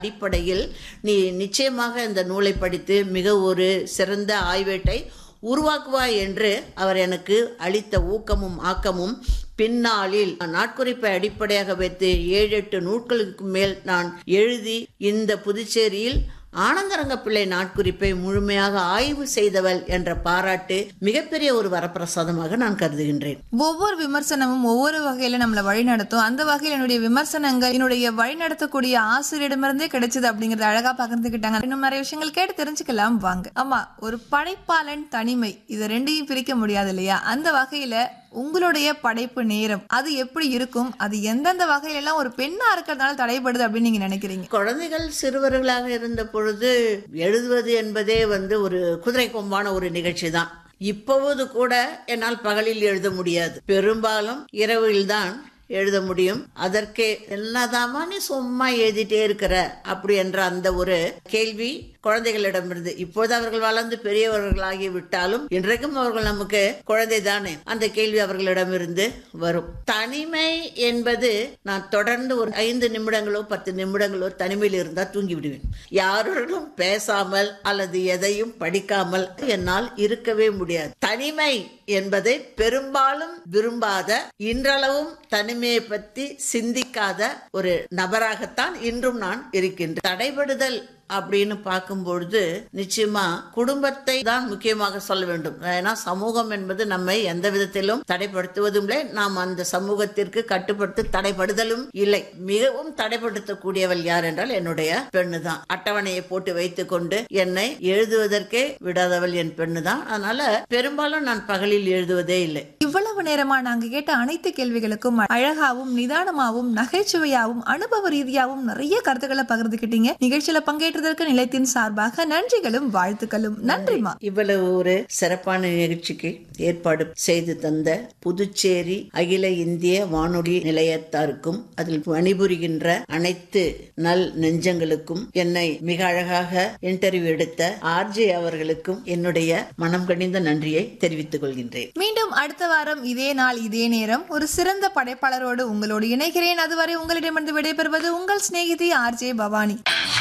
அடிப்படையில் நீ நிச்சயமாக இந்த நூலை படித்து மிக ஒரு சிறந்த ஆய்வேட்டை உருவாக்குவாய் என்று அவர் எனக்கு அளித்த ஊக்கமும் ஆக்கமும் பின்னாளில் நாட்குறிப்பை அடிப்படையாக வைத்து ஏழு எட்டு நூட்களுக்கு மேல் நான் எழுதி இந்த புதுச்சேரியில் ஆனந்தரங்க பிள்ளை நாட்குறிப்பை முழுமையாக ஆய்வு செய்தவள் என்ற பாராட்டு மிகப்பெரிய ஒரு வரப்பிரசாதமாக நான் கருதுகின்றேன் ஒவ்வொரு விமர்சனமும் ஒவ்வொரு வகையில நம்மளை வழி நடத்தும் அந்த வகையில் என்னுடைய விமர்சனங்கள் என்னுடைய வழி நடத்தக்கூடிய ஆசிரியரிடமிருந்தே கிடைச்சது அப்படிங்கறத அழகா பகிர்ந்துக்கிட்டாங்க இன்னும் நிறைய விஷயங்கள் கேட்டு தெரிஞ்சுக்கலாம் வாங்க ஆமா ஒரு படைப்பாளன் தனிமை இது ரெண்டையும் பிரிக்க முடியாது இல்லையா அந்த வகையில உங்களுடைய படைப்பு நேரம் அது எப்படி இருக்கும் அது எந்தெந்த வகையில எல்லாம் ஒரு பெண்ணா இருக்கிறதுனால தடைபடுது அப்படின்னு நீங்க நினைக்கிறீங்க குழந்தைகள் சிறுவர்களாக இருந்த பொழுது எழுதுவது என்பதே வந்து ஒரு குதிரை கொம்பான ஒரு நிகழ்ச்சி தான் இப்போது கூட என்னால் பகலில் எழுத முடியாது பெரும்பாலும் இரவில்தான் எழுத முடியும் அதற்கு என்னதாமா நீ சும்மா எழுதிட்டே இருக்கிற அப்படி என்ற அந்த ஒரு கேள்வி குழந்தைகளிடமிருந்து இப்போது அவர்கள் வளர்ந்து பெரியவர்களாகி விட்டாலும் இன்றைக்கும் அவர்கள் நமக்கு குழந்தை தானே அந்த கேள்வி அவர்களிடமிருந்து வரும் தனிமை என்பது நான் தொடர்ந்து ஒரு ஐந்து நிமிடங்களோ பத்து நிமிடங்களோ தனிமையில் இருந்தா தூங்கி விடுவேன் யாருடனும் பேசாமல் அல்லது எதையும் படிக்காமல் என்னால் இருக்கவே முடியாது தனிமை என்பதை பெரும்பாலும் விரும்பாத இன்றளவும் தனிமையை பற்றி சிந்திக்காத ஒரு நபராகத்தான் இன்றும் நான் இருக்கின்றேன் தடைபடுதல் அப்படின்னு பார்க்கும்பொழுது நிச்சயமா குடும்பத்தை தான் முக்கியமாக சொல்ல வேண்டும் ஏன்னா சமூகம் என்பது நம்மை எந்த விதத்திலும் தடைப்படுத்துவதும் இல்லை நாம் அந்த சமூகத்திற்கு கட்டுப்படுத்தி தடைப்படுதலும் இல்லை மிகவும் தடைப்படுத்தக்கூடியவள் யார் என்றால் என்னுடைய பெண்ணு தான் அட்டவணையை போட்டு வைத்துக் கொண்டு என்னை எழுதுவதற்கே விடாதவள் என் பெண்ணு தான் அதனால பெரும்பாலும் நான் பகலில் எழுதுவதே இல்லை இவ்வளவு நேரமா நாங்க கேட்ட அனைத்து கேள்விகளுக்கும் அழகாவும் நிதானமாவும் நகைச்சுவையாவும் அனுபவ ரீதியாவும் நிறைய கருத்துக்களை பகிர்ந்துக்கிட்டீங்க நிகழ்ச்சியில பங்கேற்றதற்கு நிலையத்தின் சார்பாக நன்றிகளும் வாழ்த்துக்களும் நன்றிமா இவ்வளவு ஒரு சிறப்பான நிகழ்ச்சிக்கு ஏற்பாடு செய்து தந்த புதுச்சேரி அகில இந்திய வானொலி நிலையத்தாருக்கும் அதில் பணிபுரிகின்ற அனைத்து நல் நெஞ்சங்களுக்கும் என்னை மிக அழகாக இன்டர்வியூ எடுத்த ஆர்ஜே அவர்களுக்கும் என்னுடைய மனம் கனிந்த நன்றியை தெரிவித்துக் கொள்கின்றேன் மீண்டும் அடுத்த வாரம் இதே நாள் இதே நேரம் ஒரு சிறந்த படைப்பாளரோடு உங்களோடு இணைகிறேன் அதுவரை உங்களிடமிருந்து விடைபெறுவது உங்கள் சிநேகிதி ஆர்ஜே பவானி